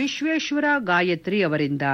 ವಿಶ್ವೇಶ್ವರ ಗಾಯತ್ರಿ ಅವರಿಂದ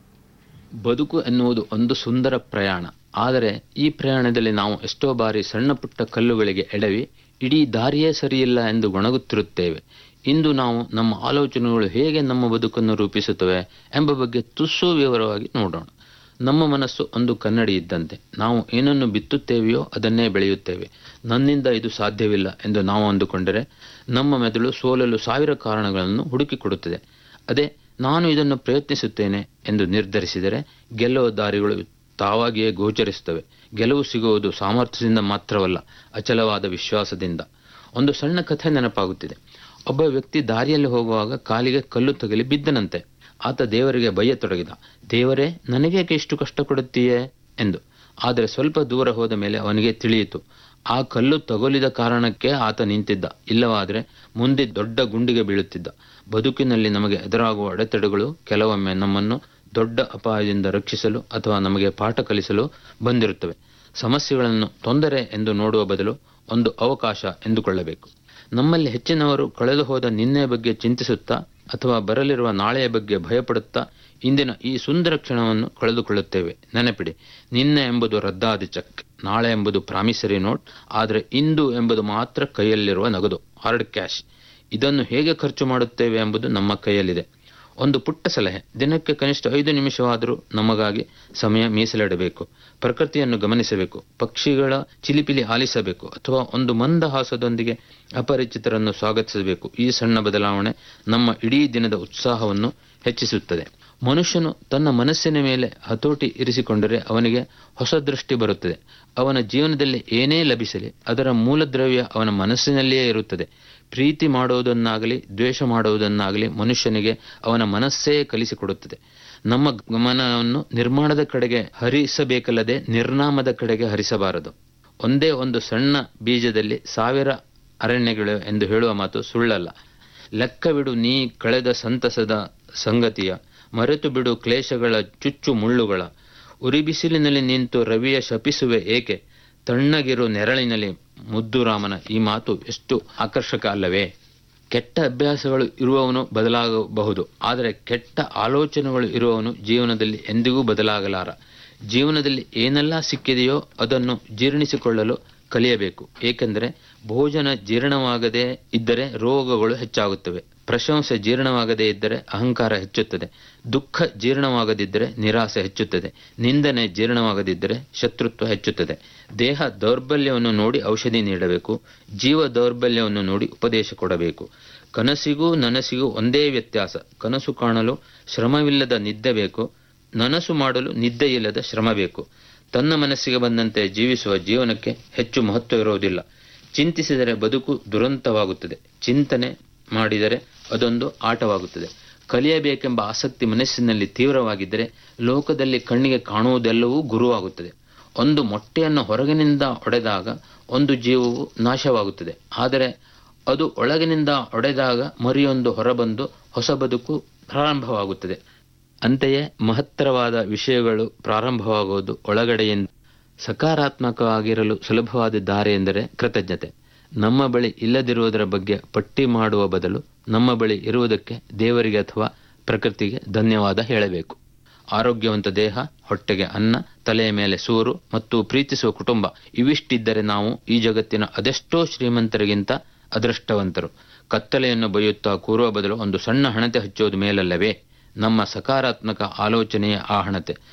ಬದುಕು ಎನ್ನುವುದು ಒಂದು ಸುಂದರ ಪ್ರಯಾಣ ಆದರೆ ಈ ಪ್ರಯಾಣದಲ್ಲಿ ನಾವು ಎಷ್ಟೋ ಬಾರಿ ಸಣ್ಣ ಪುಟ್ಟ ಕಲ್ಲುಗಳಿಗೆ ಎಡವಿ ಇಡೀ ದಾರಿಯೇ ಸರಿಯಿಲ್ಲ ಎಂದು ಗೊಣಗುತ್ತಿರುತ್ತೇವೆ ಇಂದು ನಾವು ನಮ್ಮ ಆಲೋಚನೆಗಳು ಹೇಗೆ ನಮ್ಮ ಬದುಕನ್ನು ರೂಪಿಸುತ್ತವೆ ಎಂಬ ಬಗ್ಗೆ ತುಸು ವಿವರವಾಗಿ ನೋಡೋಣ ನಮ್ಮ ಮನಸ್ಸು ಒಂದು ಕನ್ನಡಿ ಇದ್ದಂತೆ ನಾವು ಏನನ್ನು ಬಿತ್ತುತ್ತೇವೆಯೋ ಅದನ್ನೇ ಬೆಳೆಯುತ್ತೇವೆ ನನ್ನಿಂದ ಇದು ಸಾಧ್ಯವಿಲ್ಲ ಎಂದು ನಾವು ಅಂದುಕೊಂಡರೆ ನಮ್ಮ ಮೆದುಳು ಸೋಲಲು ಸಾವಿರ ಕಾರಣಗಳನ್ನು ಹುಡುಕಿಕೊಡುತ್ತದೆ ಅದೇ ನಾನು ಇದನ್ನು ಪ್ರಯತ್ನಿಸುತ್ತೇನೆ ಎಂದು ನಿರ್ಧರಿಸಿದರೆ ಗೆಲ್ಲುವ ದಾರಿಗಳು ತಾವಾಗಿಯೇ ಗೋಚರಿಸುತ್ತವೆ ಗೆಲುವು ಸಿಗುವುದು ಸಾಮರ್ಥ್ಯದಿಂದ ಮಾತ್ರವಲ್ಲ ಅಚಲವಾದ ವಿಶ್ವಾಸದಿಂದ ಒಂದು ಸಣ್ಣ ಕಥೆ ನೆನಪಾಗುತ್ತಿದೆ ಒಬ್ಬ ವ್ಯಕ್ತಿ ದಾರಿಯಲ್ಲಿ ಹೋಗುವಾಗ ಕಾಲಿಗೆ ಕಲ್ಲು ತಗಲಿ ಬಿದ್ದನಂತೆ ಆತ ದೇವರಿಗೆ ಬಯ್ಯತೊಡಗಿದ ದೇವರೇ ನನಗೇಕೆ ಇಷ್ಟು ಕಷ್ಟ ಕೊಡುತ್ತೀಯೇ ಎಂದು ಆದರೆ ಸ್ವಲ್ಪ ದೂರ ಹೋದ ಮೇಲೆ ಅವನಿಗೆ ತಿಳಿಯಿತು ಆ ಕಲ್ಲು ತಗುಲಿದ ಕಾರಣಕ್ಕೆ ಆತ ನಿಂತಿದ್ದ ಇಲ್ಲವಾದರೆ ಮುಂದೆ ದೊಡ್ಡ ಗುಂಡಿಗೆ ಬೀಳುತ್ತಿದ್ದ ಬದುಕಿನಲ್ಲಿ ನಮಗೆ ಎದುರಾಗುವ ಅಡೆತಡೆಗಳು ಕೆಲವೊಮ್ಮೆ ನಮ್ಮನ್ನು ದೊಡ್ಡ ಅಪಾಯದಿಂದ ರಕ್ಷಿಸಲು ಅಥವಾ ನಮಗೆ ಪಾಠ ಕಲಿಸಲು ಬಂದಿರುತ್ತವೆ ಸಮಸ್ಯೆಗಳನ್ನು ತೊಂದರೆ ಎಂದು ನೋಡುವ ಬದಲು ಒಂದು ಅವಕಾಶ ಎಂದುಕೊಳ್ಳಬೇಕು ನಮ್ಮಲ್ಲಿ ಹೆಚ್ಚಿನವರು ಕಳೆದು ಹೋದ ನಿನ್ನೆಯ ಬಗ್ಗೆ ಚಿಂತಿಸುತ್ತಾ ಅಥವಾ ಬರಲಿರುವ ನಾಳೆಯ ಬಗ್ಗೆ ಭಯಪಡುತ್ತಾ ಇಂದಿನ ಈ ಸುಂದರ ಕ್ಷಣವನ್ನು ಕಳೆದುಕೊಳ್ಳುತ್ತೇವೆ ನೆನಪಿಡಿ ನಿನ್ನೆ ಎಂಬುದು ರದ್ದಾದ ಚೆಕ್ ನಾಳೆ ಎಂಬುದು ಪ್ರಾಮಿಸರಿ ನೋಟ್ ಆದರೆ ಇಂದು ಎಂಬುದು ಮಾತ್ರ ಕೈಯಲ್ಲಿರುವ ನಗದು ಹಾರ್ಡ್ ಕ್ಯಾಶ್ ಇದನ್ನು ಹೇಗೆ ಖರ್ಚು ಮಾಡುತ್ತೇವೆ ಎಂಬುದು ನಮ್ಮ ಕೈಯಲ್ಲಿದೆ ಒಂದು ಪುಟ್ಟ ಸಲಹೆ ದಿನಕ್ಕೆ ಕನಿಷ್ಠ ಐದು ನಿಮಿಷವಾದರೂ ನಮಗಾಗಿ ಸಮಯ ಮೀಸಲಿಡಬೇಕು ಪ್ರಕೃತಿಯನ್ನು ಗಮನಿಸಬೇಕು ಪಕ್ಷಿಗಳ ಚಿಲಿಪಿಲಿ ಆಲಿಸಬೇಕು ಅಥವಾ ಒಂದು ಮಂದಹಾಸದೊಂದಿಗೆ ಅಪರಿಚಿತರನ್ನು ಸ್ವಾಗತಿಸಬೇಕು ಈ ಸಣ್ಣ ಬದಲಾವಣೆ ನಮ್ಮ ಇಡೀ ದಿನದ ಉತ್ಸಾಹವನ್ನು ಹೆಚ್ಚಿಸುತ್ತದೆ ಮನುಷ್ಯನು ತನ್ನ ಮನಸ್ಸಿನ ಮೇಲೆ ಹತೋಟಿ ಇರಿಸಿಕೊಂಡರೆ ಅವನಿಗೆ ಹೊಸ ದೃಷ್ಟಿ ಬರುತ್ತದೆ ಅವನ ಜೀವನದಲ್ಲಿ ಏನೇ ಲಭಿಸಲಿ ಅದರ ಮೂಲದ್ರವ್ಯ ಅವನ ಮನಸ್ಸಿನಲ್ಲಿಯೇ ಇರುತ್ತದೆ ಪ್ರೀತಿ ಮಾಡುವುದನ್ನಾಗಲಿ ದ್ವೇಷ ಮಾಡುವುದನ್ನಾಗಲಿ ಮನುಷ್ಯನಿಗೆ ಅವನ ಮನಸ್ಸೇ ಕಲಿಸಿಕೊಡುತ್ತದೆ ನಮ್ಮ ಗಮನವನ್ನು ನಿರ್ಮಾಣದ ಕಡೆಗೆ ಹರಿಸಬೇಕಲ್ಲದೆ ನಿರ್ನಾಮದ ಕಡೆಗೆ ಹರಿಸಬಾರದು ಒಂದೇ ಒಂದು ಸಣ್ಣ ಬೀಜದಲ್ಲಿ ಸಾವಿರ ಅರಣ್ಯಗಳು ಎಂದು ಹೇಳುವ ಮಾತು ಸುಳ್ಳಲ್ಲ ಲೆಕ್ಕವಿಡು ನೀ ಕಳೆದ ಸಂತಸದ ಸಂಗತಿಯ ಮರೆತು ಬಿಡು ಕ್ಲೇಶಗಳ ಚುಚ್ಚು ಮುಳ್ಳುಗಳ ಉರಿಬಿಸಿಲಿನಲ್ಲಿ ನಿಂತು ರವಿಯ ಶಪಿಸುವೆ ಏಕೆ ತಣ್ಣಗಿರು ನೆರಳಿನಲ್ಲಿ ಮುದ್ದುರಾಮನ ಈ ಮಾತು ಎಷ್ಟು ಆಕರ್ಷಕ ಅಲ್ಲವೇ ಕೆಟ್ಟ ಅಭ್ಯಾಸಗಳು ಇರುವವನು ಬದಲಾಗಬಹುದು ಆದರೆ ಕೆಟ್ಟ ಆಲೋಚನೆಗಳು ಇರುವವನು ಜೀವನದಲ್ಲಿ ಎಂದಿಗೂ ಬದಲಾಗಲಾರ ಜೀವನದಲ್ಲಿ ಏನೆಲ್ಲ ಸಿಕ್ಕಿದೆಯೋ ಅದನ್ನು ಜೀರ್ಣಿಸಿಕೊಳ್ಳಲು ಕಲಿಯಬೇಕು ಏಕೆಂದರೆ ಭೋಜನ ಜೀರ್ಣವಾಗದೇ ಇದ್ದರೆ ರೋಗಗಳು ಹೆಚ್ಚಾಗುತ್ತವೆ ಪ್ರಶಂಸೆ ಜೀರ್ಣವಾಗದೇ ಇದ್ದರೆ ಅಹಂಕಾರ ಹೆಚ್ಚುತ್ತದೆ ದುಃಖ ಜೀರ್ಣವಾಗದಿದ್ದರೆ ನಿರಾಸೆ ಹೆಚ್ಚುತ್ತದೆ ನಿಂದನೆ ಜೀರ್ಣವಾಗದಿದ್ದರೆ ಶತ್ರುತ್ವ ಹೆಚ್ಚುತ್ತದೆ ದೇಹ ದೌರ್ಬಲ್ಯವನ್ನು ನೋಡಿ ಔಷಧಿ ನೀಡಬೇಕು ಜೀವ ದೌರ್ಬಲ್ಯವನ್ನು ನೋಡಿ ಉಪದೇಶ ಕೊಡಬೇಕು ಕನಸಿಗೂ ನನಸಿಗೂ ಒಂದೇ ವ್ಯತ್ಯಾಸ ಕನಸು ಕಾಣಲು ಶ್ರಮವಿಲ್ಲದ ನಿದ್ದೆ ಬೇಕು ನನಸು ಮಾಡಲು ನಿದ್ದೆಯಿಲ್ಲದ ಶ್ರಮ ಬೇಕು ತನ್ನ ಮನಸ್ಸಿಗೆ ಬಂದಂತೆ ಜೀವಿಸುವ ಜೀವನಕ್ಕೆ ಹೆಚ್ಚು ಮಹತ್ವ ಇರುವುದಿಲ್ಲ ಚಿಂತಿಸಿದರೆ ಬದುಕು ದುರಂತವಾಗುತ್ತದೆ ಚಿಂತನೆ ಮಾಡಿದರೆ ಅದೊಂದು ಆಟವಾಗುತ್ತದೆ ಕಲಿಯಬೇಕೆಂಬ ಆಸಕ್ತಿ ಮನಸ್ಸಿನಲ್ಲಿ ತೀವ್ರವಾಗಿದ್ದರೆ ಲೋಕದಲ್ಲಿ ಕಣ್ಣಿಗೆ ಕಾಣುವುದೆಲ್ಲವೂ ಗುರುವಾಗುತ್ತದೆ ಒಂದು ಮೊಟ್ಟೆಯನ್ನು ಹೊರಗಿನಿಂದ ಒಡೆದಾಗ ಒಂದು ಜೀವವು ನಾಶವಾಗುತ್ತದೆ ಆದರೆ ಅದು ಒಳಗಿನಿಂದ ಒಡೆದಾಗ ಮರಿಯೊಂದು ಹೊರಬಂದು ಹೊಸ ಬದುಕು ಪ್ರಾರಂಭವಾಗುತ್ತದೆ ಅಂತೆಯೇ ಮಹತ್ತರವಾದ ವಿಷಯಗಳು ಪ್ರಾರಂಭವಾಗುವುದು ಒಳಗಡೆಯಿಂದ ಸಕಾರಾತ್ಮಕವಾಗಿರಲು ಸುಲಭವಾದ ದಾರಿ ಎಂದರೆ ಕೃತಜ್ಞತೆ ನಮ್ಮ ಬಳಿ ಇಲ್ಲದಿರುವುದರ ಬಗ್ಗೆ ಪಟ್ಟಿ ಮಾಡುವ ಬದಲು ನಮ್ಮ ಬಳಿ ಇರುವುದಕ್ಕೆ ದೇವರಿಗೆ ಅಥವಾ ಪ್ರಕೃತಿಗೆ ಧನ್ಯವಾದ ಹೇಳಬೇಕು ಆರೋಗ್ಯವಂತ ದೇಹ ಹೊಟ್ಟೆಗೆ ಅನ್ನ ತಲೆಯ ಮೇಲೆ ಸೂರು ಮತ್ತು ಪ್ರೀತಿಸುವ ಕುಟುಂಬ ಇವಿಷ್ಟಿದ್ದರೆ ನಾವು ಈ ಜಗತ್ತಿನ ಅದೆಷ್ಟೋ ಶ್ರೀಮಂತರಿಗಿಂತ ಅದೃಷ್ಟವಂತರು ಕತ್ತಲೆಯನ್ನು ಬೈಯುತ್ತಾ ಕೂರುವ ಬದಲು ಒಂದು ಸಣ್ಣ ಹಣತೆ ಹಚ್ಚುವುದು ಮೇಲಲ್ಲವೇ ನಮ್ಮ ಸಕಾರಾತ್ಮಕ ಆಲೋಚನೆಯ ಆ ಹಣತೆ